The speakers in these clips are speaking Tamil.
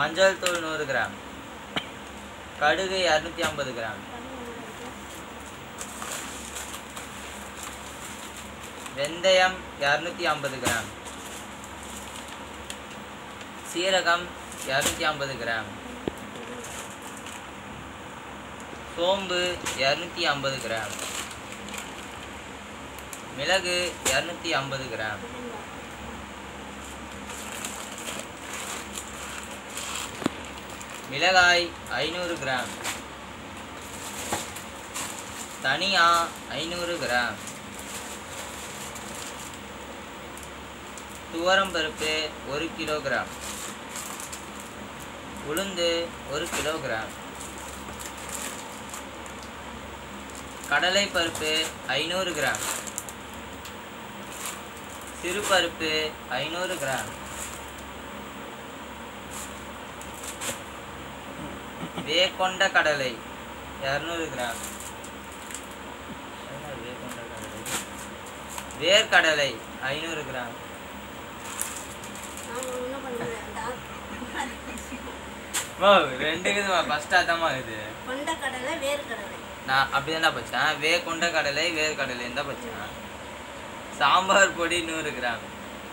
மஞ்சள் தூள் நூறு கிராம் கடுகு இரநூத்தி ஐம்பது கிராம் வெந்தயம் இரநூத்தி ஐம்பது கிராம் சீரகம் இரநூத்தி ஐம்பது கிராம் சோம்பு இரநூத்தி ஐம்பது கிராம் மிளகு இரநூத்தி ஐம்பது கிராம் மிளகாய் ஐநூறு கிராம் தனியா ஐநூறு கிராம் துவரம் பருப்பு ஒரு கிலோகிராம் உளுந்து ஒரு கிலோகிராம் கடலை பருப்பு ஐநூறு கிராம் சிறுபருப்பு ஐநூறு கிராம் வேர்கொண்ட கடலை இரநூறு கிராம் என்ன வேர்கொண்ட கடலை வேர்க்கடலை ஐநூறு கிராம் நாம ஒண்ணும் பண்ண வேண்டாம். ஓ ரெண்டு விதமா ஃபர்ஸ்ட் அதாம்மா இது கொண்டக்கடலை வேர்க்கடலை நான் அப்படி தான் பச்சேன் வே கொண்ட கடலை வேர்க்கடலை தான் பச்சேன் சாம்பார் பொடி நூறு கிராம்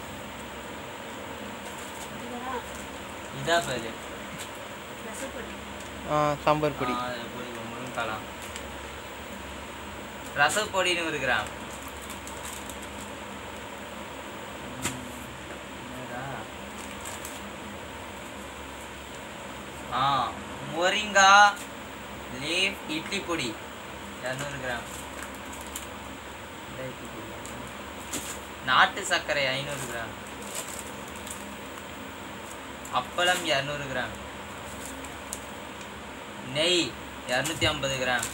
இதெல்லாம் இதா பாரு ரசப்பொடி ஆ சாம்பார் பொடி ஆ, அது பொடி முருங்கலாம் ரசப்பொடி நூறு கிராம் ம், என்னடா? ஆ மொரிங்கா லீஃப் இட்லி பொடி இரநூறு கிராம் இந்த இட்லி பொடி. நாட்டு சர்க்கரை ஐநூறு கிராம் அப்பளம் இரநூறு கிராம் நெய் இரநூத்தி ஐம்பது கிராம்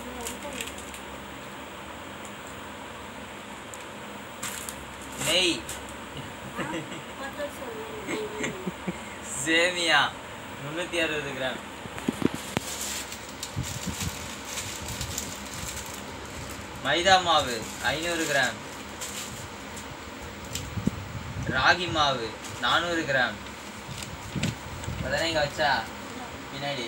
நெய் பத்து வருஷம் சேமியா முந்நூற்றி அறுபது கிராம் மைதா மாவு ஐநூறு கிராம் ராகி மாவு நானூறு கிராம் இப்போதானே இங்கே வச்சா பின்னாடி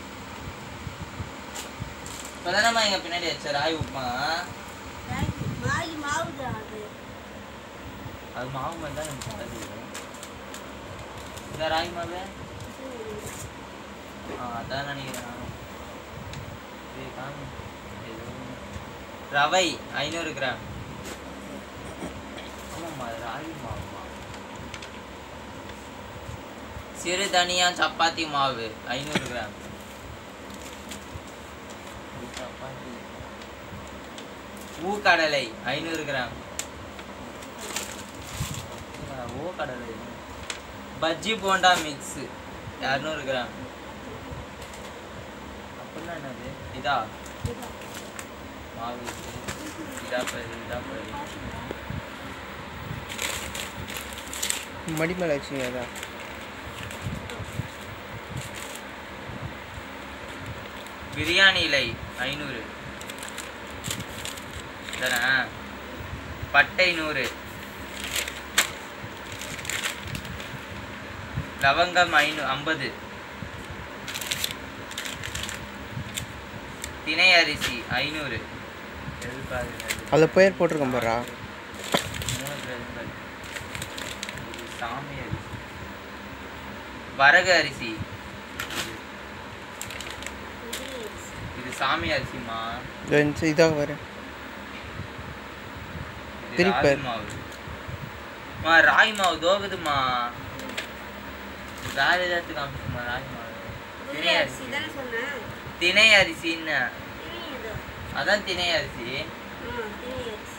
இப்போதானம்மா இங்கே பின்னாடி வச்சா ராகி உப்புமா ராகி மாகி மாவு அது அது மாவு மாதிரி தான் எனக்கு தெரியுது இந்த ராகி மாவு ஆ அதான் நினைக்கிறேன் நானும். சரி, காமி. ஏதோ ஒண்ணு. ரவை ஐநூறு கிராம் ஆமாம்மா அது ராகி மாவுமா சிறு தனியா சப்பாத்தி மாவு ஐநூறு கிராம் இது சப்பாத்தி ஊக்கடலை ஐநூறு கிராம் ஓ கடலை பஜ்ஜி போண்டா மிக்ஸ் இரநூறு கிராம் அப்படின்னா என்னது இதா மாவு இது. இதா பாரு இதா பாரு மடி மேலே வச்சுங்க அதான் பிரியாணி இலை ஐநூறு தானே பட்டை நூறு லவங்கம் ஐநூ ஐம்பது தினை அரிசி ஐநூறு எது பாரு, எது? அதில் பேர் போட்டிருக்கேன் பாரா மூணு பேர் பாரு. இது சாமி அரிசி வரகு அரிசி இது சாமி அரிசிமா இதாக வரும் இது திருப்பி ராகி பாரு. மாவு மா ராகி மாவு தோகுதுமா வேற ஏதாச்சும் காமிச்சுமா ராகி மாவு திணை அரிசி அரிசி தானே சொன்னேன் திணை அரிசின்னு திணை ஏதோ அதான் திணை அரிசி ஆ திணை அரிசி